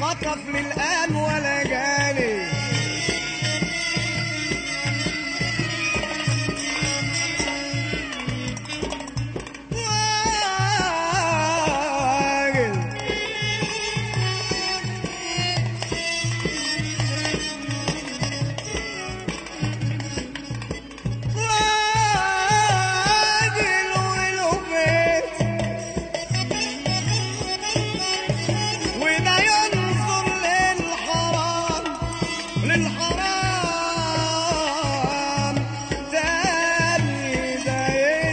خطف للآن ولا جاني راجل راجل وله بيت وده ينظر للحرام للحرام تاني ده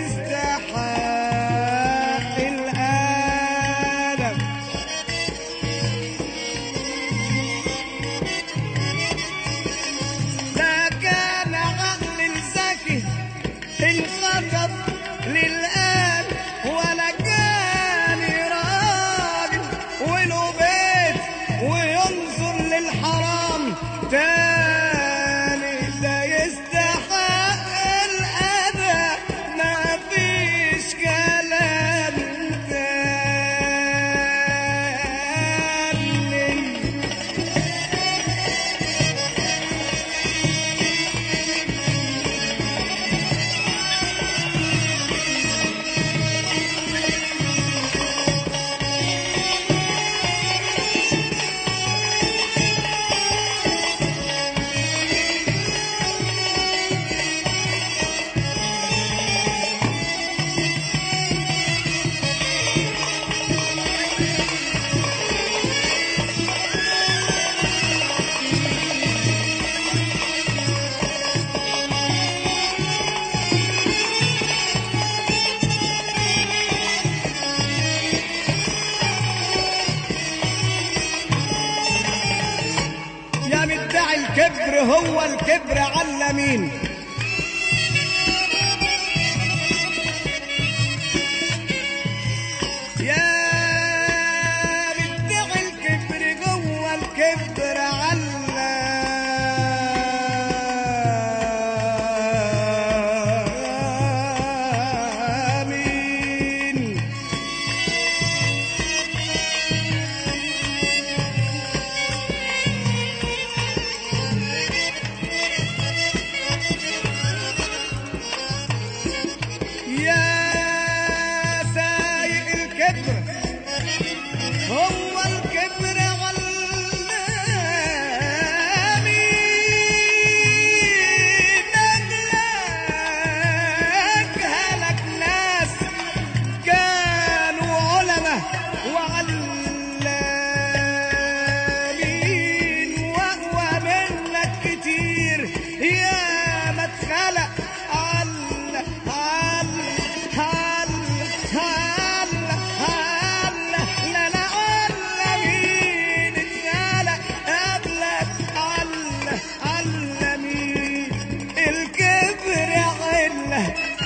يستحق الآدم لا كان عقل الذكي انخطف للآن ولا كان راجل وله بيت وينظر للحرام تاني ده يستحق الأذى ما فيش كلام تاني يا مدعي الكبر هو الكبر على مين يا مدعي الكبر جوه الكبر على مين يا سايق الكبر هو الكبر علامي دجلك هلك ناس كانوا علماء وعلامين واقوى منك كتير يا ما اتخلق عل عل عل عل عل لا لا علمين اتخلق قبلك عل علمين الكبر عله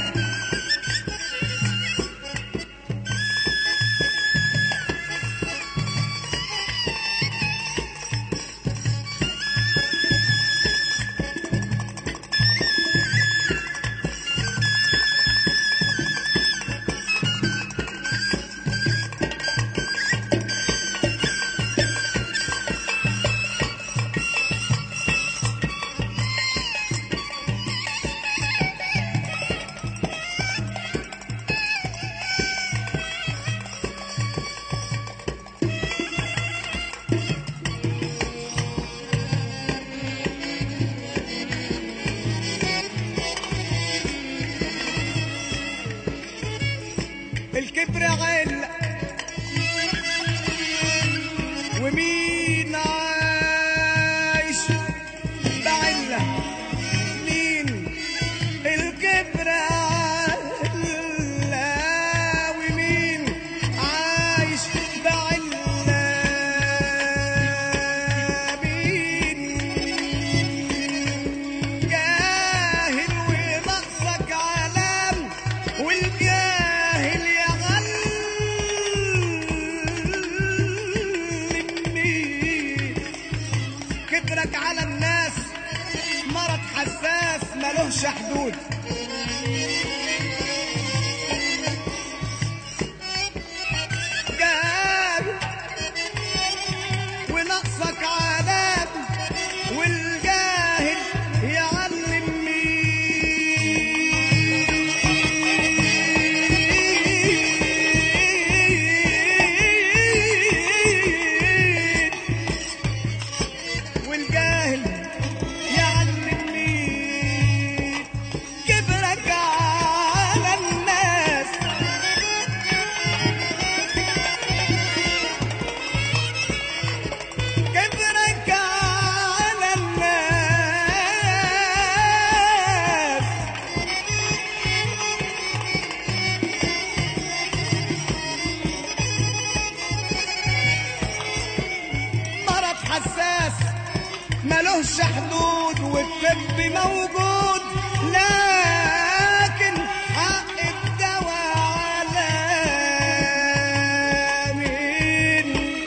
الكبر عل ومين عايش بعلة مين الكبر عل ومين عايش بعلة مين جاهل ونقصك علام والجاهل يغلمني كبرك على الناس مرض حساس ملوش حدود جاهل ملوش حدود والطب موجود لكن حق الدواء على مين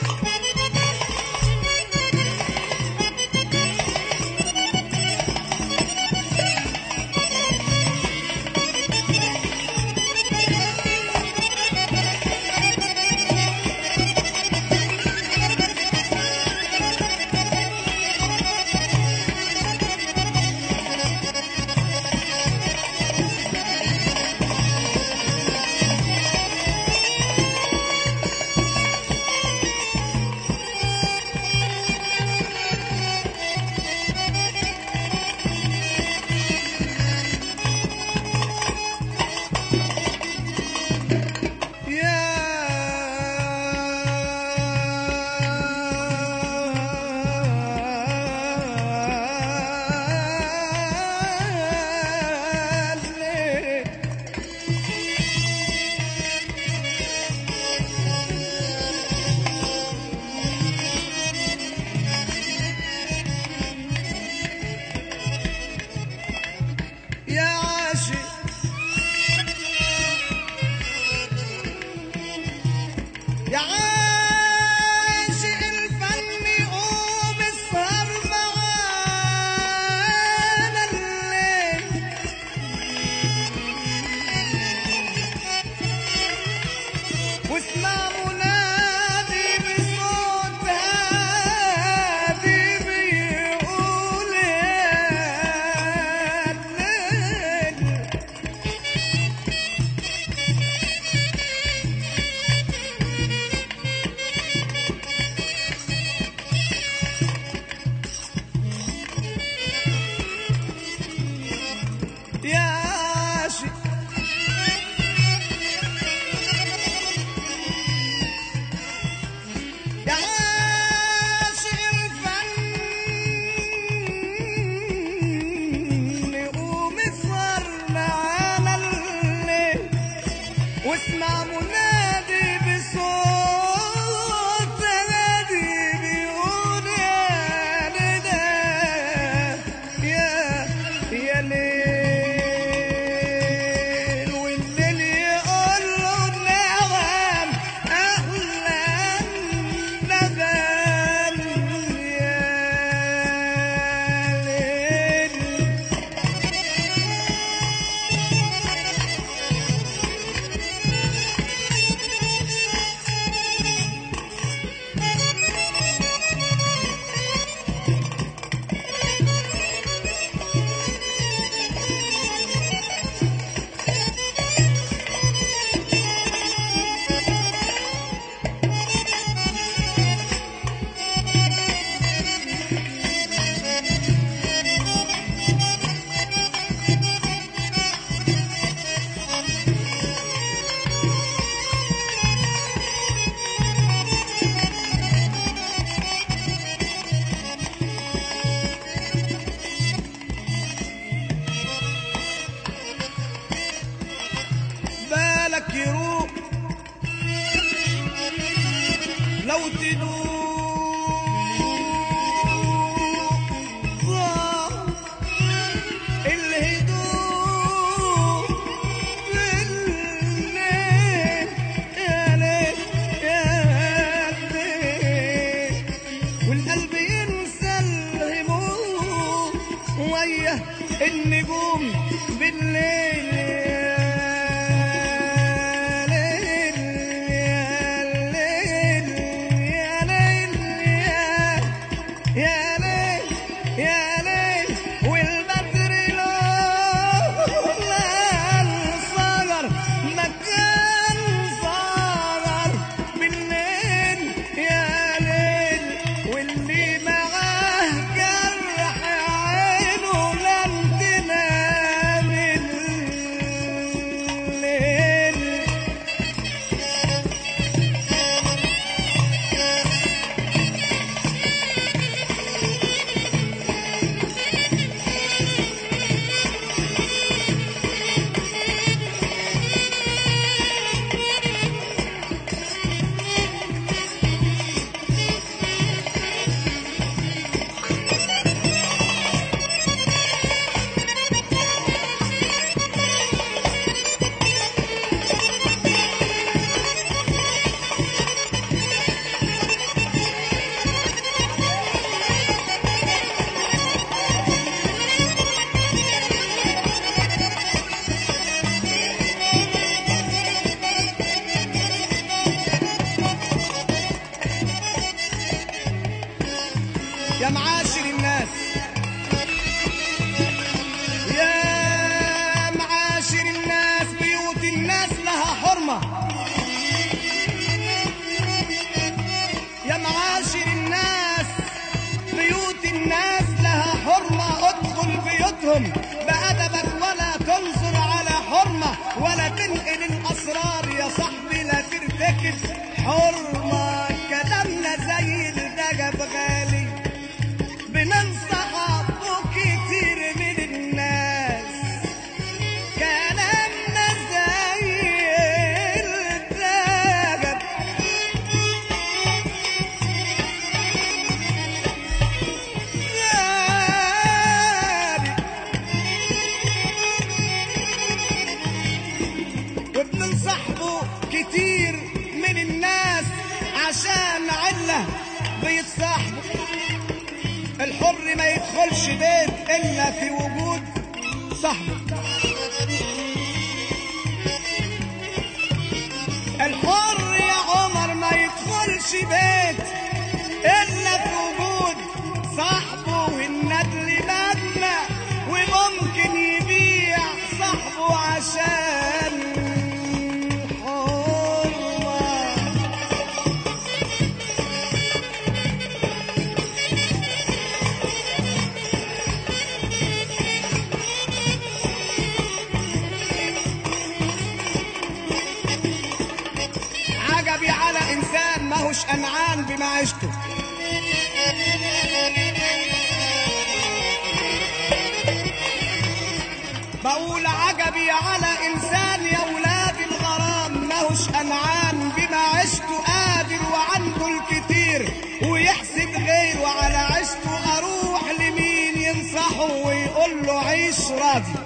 يا عاشق يا عاشق الفن قوم اسهر معانا الليل واسمع منادي بصوت هادي بيقول يا الليل يا عاشق يا عاشق الفن قوم اسهر معانا الليل واسمع منادي بصوت نادي بيقول يا ندى يا يا ليل والليل يقول له نعم اهلا نغم يا ليل بالك يروح لو تدوق ضاع الهدوء بالليل يا ليل يا ليل والقلب ينسى الهموم ويا النجوم بالليل يا ليل يا ليل يا ليل يا يا ليل يا ليل والبدر لولا الصغر مكان صغر بالليل يا ليل واللي معاه جرح عينه لن تنام الليل يا معاشر الناس يا معاشر الناس بيوت الناس لها حرمة يا معاشر الناس بيوت الناس لها حرمة ادخل بيوتهم بأدبك ولا تنظر على حرمة ولا تنقل الأسرار يا صاحبي لا ترتكب حرمة كلامنا زي الدجب غالي بننصح أبوك كتير من الناس كلامنا زي الدجب غالي وبننصحبه كتير من الناس عشان علة بيتصاحبوا الحر ما يدخلش بيت إلا في وجود صاحبه الحر يا عمر ما يدخلش بيت إلا في وجود صاحبه والندل مبنى وممكن يبيع صاحبه عشان حرمة عجبي على انسان ماهوش انعام بمعيشته بقول عجبي على انسان يا ولاد الغرام ماهوش انعام بمعيشته قادر وعنده الكتير ويحسب غيره على عيشته اروح لمين ينصحه ويقول له عيش راضي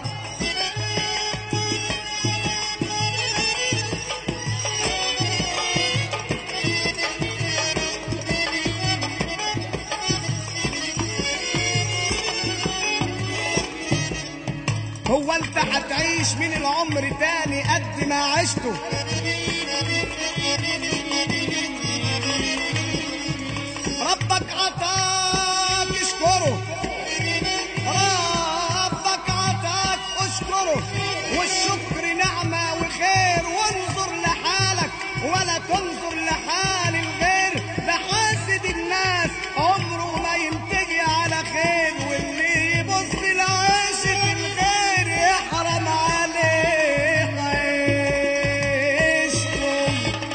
هو انت هتعيش من العمر تاني قد ما عشته ربك عطاك اشكره ربك عطاك اشكره والشكر نعمة وخير وانظر لحالك ولا تنظر لحال الغير بحاسد الناس عمره ما ينتجي على خير واللي يبص لعاشق الغير يحرم عليه عيشته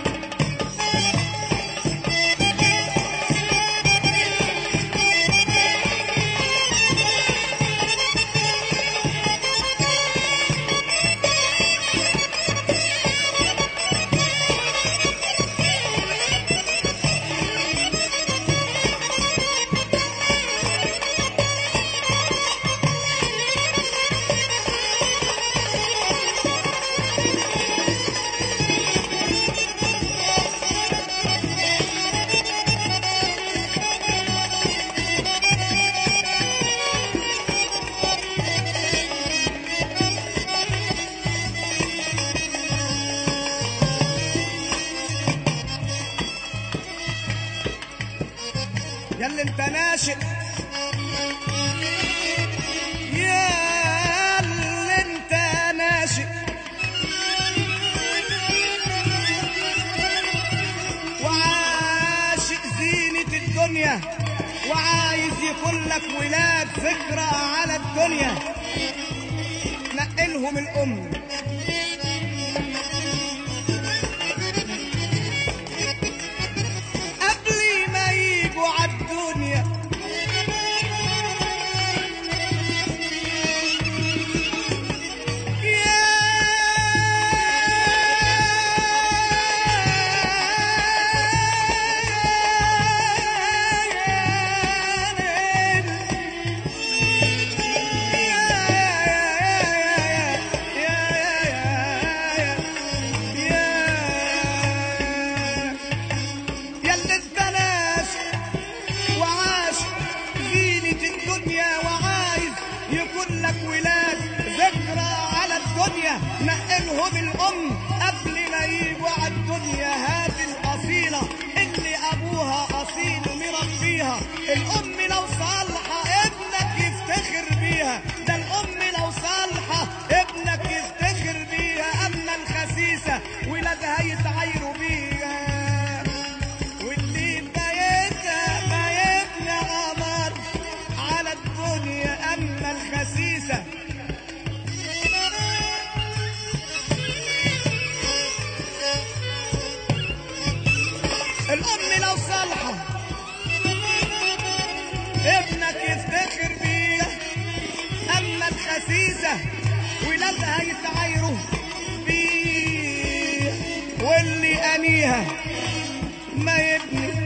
يا اللي انت ناشئ يا اللي انت ناشئ وعاشق زينة الدنيا وعايز يكون لك ولاد فكرة على الدنيا نقلهم الأم قبل ما يجوا عالدنيا يا يا الام لو صالحه ابنك يفتخر بيها ده الام لو صالحه ابنك يفتخر بيها اما الخسيسه ولادها يتعايروا بيها واللي بايتها بايتنا قمر على الدنيا اما الخسيسه الام لو صالحه ابنك يفتخر بيها اما الخسيسه ولادها يتعايروا بيها واللي انيها ما يبني